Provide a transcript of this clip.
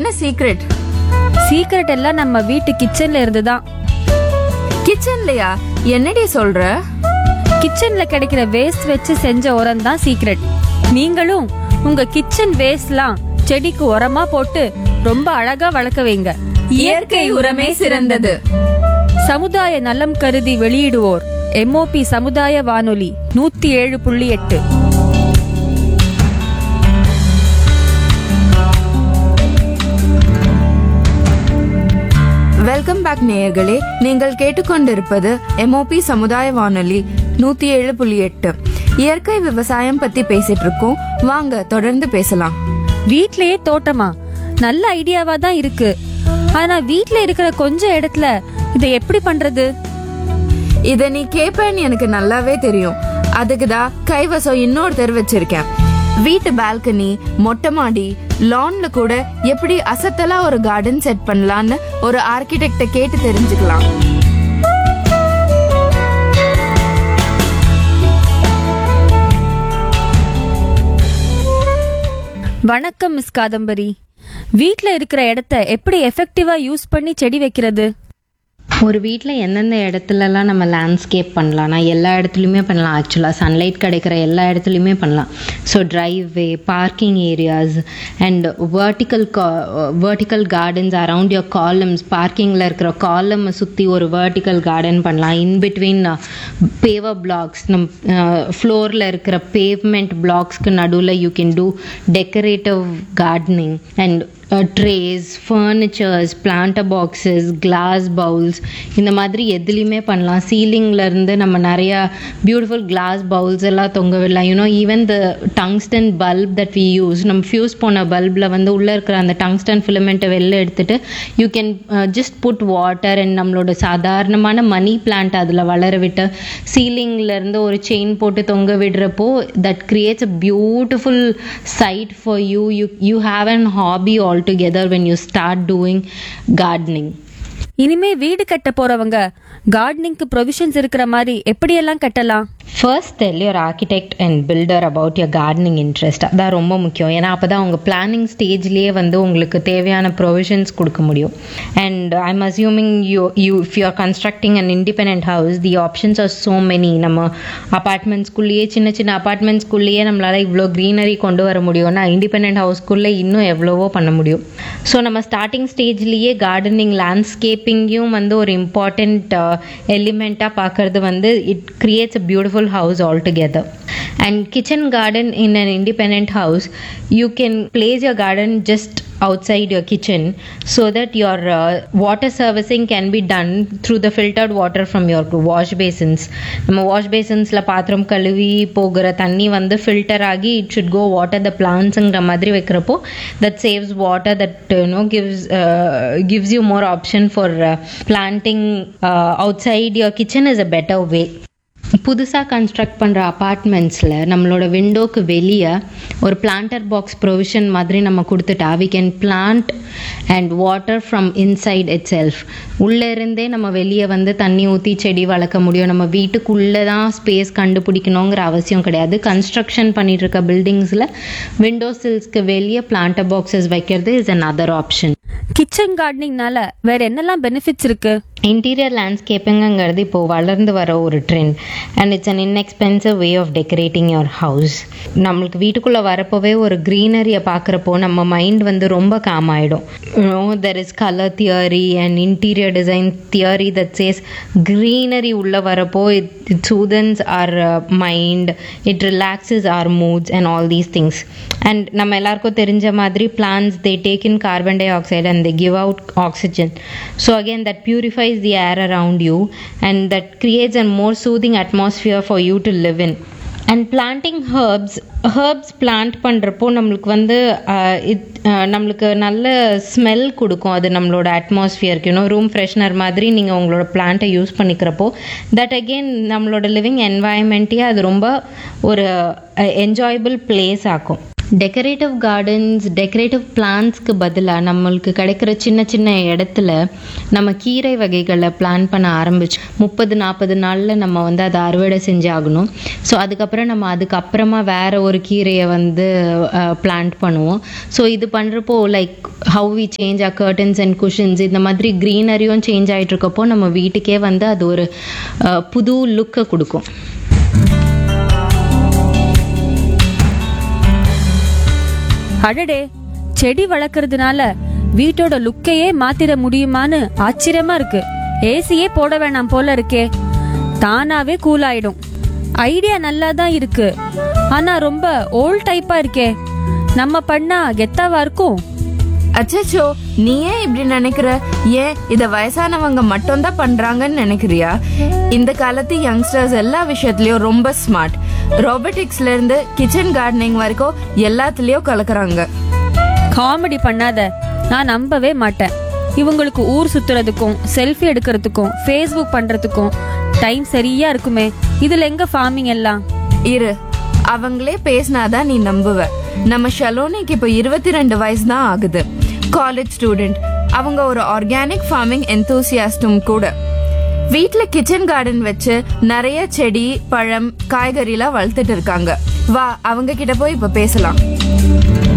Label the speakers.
Speaker 1: என்ன secret
Speaker 2: secret எல்லாம் நம்ம வீட்டு கிச்சன்ல இருந்து தான்
Speaker 1: கிச்சன்லயா என்னடி சொல்ற
Speaker 2: கிச்சன்ல கிடைக்கிற வேஸ்ட் வச்சு செஞ்ச உரம் தான் சீக்ரெட் நீங்களும் உங்க கிச்சன் வேஸ்ட்லாம் செடிக்கு உரமா போட்டு ரொம்ப அழகா வளர்க்க வைங்க
Speaker 1: இயற்கை உரமே சிறந்தது
Speaker 2: சமுதாய நலம் கருதி வெளியிடுவோர் எம்ஓபி சமுதாய வானொலி நூத்தி ஏழு புள்ளி எட்டு
Speaker 1: வெல்கம் பேக் நேயர்களே நீங்கள் கேட்டுக்கொண்டிருப்பது எம்ஓபி சமுதாய வானொலி நூத்தி ஏழு புள்ளி எட்டு இயற்கை விவசாயம் பத்தி பேசிட்டு இருக்கோம் வாங்க தொடர்ந்து பேசலாம்
Speaker 2: வீட்லயே தோட்டமா நல்ல ஐடியாவா தான் இருக்கு ஆனா வீட்ல இருக்கிற கொஞ்ச இடத்துல இதை எப்படி பண்றது
Speaker 1: இத நீ கேப்பேன்னு எனக்கு நல்லாவே தெரியும் அதுக்கு தான் கைவசம் இன்னொருத்தர் வச்சிருக்கேன் வீட்டு பால்கனி மொட்டை மாடி லான்ல கூட எப்படி அசத்தலா ஒரு கார்டன் செட் பண்ணலான்னு ஒரு ஆர்கிடெக்ட கேட்டு தெரிஞ்சுக்கலாம்
Speaker 2: வணக்கம் மிஸ் காதம்பரி வீட்ல இருக்கிற இடத்த எப்படி எஃபெக்டிவா யூஸ் பண்ணி செடி வைக்கிறது
Speaker 3: ஒரு வீட்டில் எந்தெந்த இடத்துலலாம் நம்ம லேண்ட்ஸ்கேப் பண்ணலாம்னா எல்லா இடத்துலையுமே பண்ணலாம் ஆக்சுவலாக சன்லைட் கிடைக்கிற எல்லா இடத்துலையுமே பண்ணலாம் so driveway parking areas and vertical vertical gardens around your columns பார்க்கிங்கில் இருக்கிற காலம் சுற்றி ஒரு வேர்ட்டிக்கல் கார்டன் பண்ணலாம் இன் பிட்வீன் பேவர் பிளாக்ஸ் நம் ஃப்ளோரில் இருக்கிற பேவ்மெண்ட் பிளாக்ஸ்க்கு நடுவில் you can do decorative gardening and trays furnitures planter boxes glass bowls இந்த மாதிரி எதுலேயுமே பண்ணலாம் சீலிங்ல இருந்து நம்ம நிறையா பியூட்டிஃபுல் கிளாஸ் பவுல்ஸ் எல்லாம் தொங்க விடலாம் you know even the tungsten bulb that we use நம்ம ஃபியூஸ் போன பல்பில் வந்து உள்ளே இருக்கிற அந்த டங்ஸ்டன் ஃபிலமெண்ட்டை வெளில எடுத்துட்டு you can just put water and நம்மளோட சாதாரணமான மணி பிளான்ட் அதில் வளர விட்டு சீலிங்ல இருந்து ஒரு செயின் போட்டு தொங்க விடுறப்போ that creates a beautiful sight for you you you have an hobby all together when you start doing gardening
Speaker 2: இனிமே வீடு கட்ட போறவங்க கார்டனிங்க்கு ப்ரொவிஷன்ஸ் இருக்கிற மாதிரி எப்படியெல்லாம் கட்டலாம்
Speaker 3: first tell your architect and builder about your gardening interest அதான் ரொம்ப முக்கியம் ஏன்னா அப்போ தான் உங்கள் பிளானிங் ஸ்டேஜ்லேயே வந்து உங்களுக்கு தேவையான ப்ரொவிஷன்ஸ் கொடுக்க முடியும் and I am assuming you you if you are constructing an independent house the options are so many நம்ம அப்பார்ட்மெண்ட்ஸ்குள்ளேயே சின்ன சின்ன அப்பார்ட்மெண்ட்ஸ்குள்ளேயே நம்மளால் இவ்வளோ க்ரீனரி கொண்டு வர முடியும்னா இண்டிபெண்ட் ஹவுஸ்க்குள்ளே இன்னும் எவ்வளவோ பண்ண முடியும் ஸோ நம்ம ஸ்டார்டிங் ஸ்டேஜ்லேயே கார்டனிங் லேண்ட்ஸ்கேப்பிங்கையும் வந்து ஒரு இம்பார்ட்டண்ட் எலிமெண்ட்டாக பார்க்கறது வந்து it creates a beautiful house altogether. And kitchen garden in an independent house, you can place your garden just outside your kitchen so that your uh, water servicing can be done through the filtered water from your wash basins நம்ம wash பேசின்ஸில் பாத்திரம் கழுவி போகிற தண்ணி வந்து filter ஆகி it should go water the பிளான்ஸுங்கிற மாதிரி வைக்கிறப்போ that saves water that no gives gives you more option for planting outside your kitchen is a better way புதுசாக கன்ஸ்ட்ரக்ட் பண்ணுற அப்பார்ட்மெண்ட்ஸில் நம்மளோட விண்டோக்கு வெளியே ஒரு பிளான்டர் பாக்ஸ் ப்ரொவிஷன் மாதிரி நம்ம கொடுத்துட்டா we can plant and water from inside itself உள்ளே இருந்தே நம்ம வெளியே வந்து தண்ணி ஊற்றி செடி வளர்க்க முடியும் நம்ம வீட்டுக்குள்ளே தான் ஸ்பேஸ் கண்டுபிடிக்கணுங்கிற அவசியம் கிடையாது கன்ஸ்ட்ரக்ஷன் பண்ணிட்டு இருக்க பில்டிங்ஸில் விண்டோ சில்ஸ்க்கு வெளியே பிளான்டர் பாக்ஸஸ் வைக்கிறது is another option
Speaker 2: kitchen கார்டனிங்னால வேற என்னெல்லாம் பெனிஃபிட்ஸ் இருக்கு
Speaker 3: இன்டீரியர் லேண்ட்ஸ்கேப்பிங்கிறது இப்போ வளர்ந்து வர ஒரு trend and it's an inexpensive way of decorating your house நம்மளுக்கு வீட்டுக்குள்ளே வரப்போவே ஒரு க்ரீனரியை பார்க்குறப்போ நம்ம மைண்ட் வந்து ரொம்ப காம் ஆகிடும் there is colour theory and interior design theory that says greenery உள்ளே வரப்போ it it soothes our mind it relaxes our moods and all these things and நம்ம எல்லாருக்கும் தெரிஞ்ச மாதிரி plants they take in carbon dioxide and they give out oxygen so again that purifies the air around you and that creates and more soothing atmosphere for you to live in and planting herbs herbs plant பண்ணுறப்போ நம்மளுக்கு வந்து it நம்மளுக்கு நல்ல smell கொடுக்கும் அது நம்மளோட அட்மாஸ்ஃபியருக்கு இன்னும் room freshener மாதிரி நீங்கள் உங்களோட பிளான்ட்டை யூஸ் பண்ணிக்கிறப்போ தட் அகெயின் நம்மளோட லிவிங் என்வாயன்மெண்ட்டே அது ரொம்ப ஒரு என்ஜாயபிள் பிளேஸ் ஆக்கும் டெக்கரேட்டிவ் கார்டன்ஸ் டெக்கரேட்டிவ் பிளான்ஸ்க்கு பதிலாக நம்மளுக்கு கிடைக்கிற சின்ன சின்ன இடத்துல நம்ம கீரை வகைகளை பிளான் பண்ண ஆரம்பிச்சு முப்பது நாற்பது நாளில் நம்ம வந்து அதை அறுவடை செஞ்சாகணும் ஸோ அதுக்கப்புறம் நம்ம அதுக்கப்புறமா வேற ஒரு கீரையை வந்து பிளான்ட் பண்ணுவோம் ஸோ இது பண்ணுறப்போ like how we change a curtains and cushions இந்த மாதிரி க்ரீனரியும் சேஞ்ச் ஆகிட்டு இருக்கப்போ நம்ம வீட்டுக்கே வந்து அது ஒரு அஹ், புது லுக்கை கொடுக்கும்
Speaker 2: அடடே செடி வளர்க்கறதுனால வீட்டோட லுக்கையே மாத்திர முடியுமான்னு ஆச்சரியமா இருக்கு ஏசியே போட வேணாம் போல இருக்கே தானாவே கூல் ஆயிடும் ஐடியா நல்லா தான் இருக்கு ஆனா ரொம்ப ஓல்ட் டைப்பா இருக்கே நம்ம பண்ணா கெத்தாவா இருக்கும்
Speaker 1: அச்சச்சோ நீ ஏன் இப்படி நினைக்கிற ஏன் இத வயசானவங்க மட்டும் தான் பண்றாங்கன்னு நினைக்கிறியா இந்த காலத்து யங்ஸ்டர்ஸ் எல்லா விஷயத்துலயும் ரொம்ப ஸ்மார்ட் ரோபோட்டிக்ஸ்ல இருந்து கிச்சன் கார்டனிங் வரைக்கும் எல்லாத்துலயும் கலக்குறாங்க
Speaker 2: காமெடி பண்ணாத நான் நம்பவே மாட்டேன் இவங்களுக்கு ஊர் சுத்துறதுக்கும் செல்ஃபி எடுக்கிறதுக்கும் ஃபேஸ்புக் பண்றதுக்கும் டைம் சரியா இருக்குமே இதுல எங்க ஃபார்மிங் எல்லாம்
Speaker 1: இரு அவங்களே பேசினாதான் நீ நம்புவ நம்ம ஷலோனிக்கு இப்போ இருபத்தி ரெண்டு வயசு தான் ஆகுது காலேஜ் ஸ்டூடெண்ட் அவங்க ஒரு ஆர்கானிக் ஃபார்மிங் எந்தூசியாஸ்டும் கூட வீட்ல கிச்சன் கார்டன் வச்சு நிறைய செடி பழம் காய்கறிலாம் வளர்த்துட்டு இருக்காங்க வா அவங்க கிட்ட போய் இப்ப பேசலாம்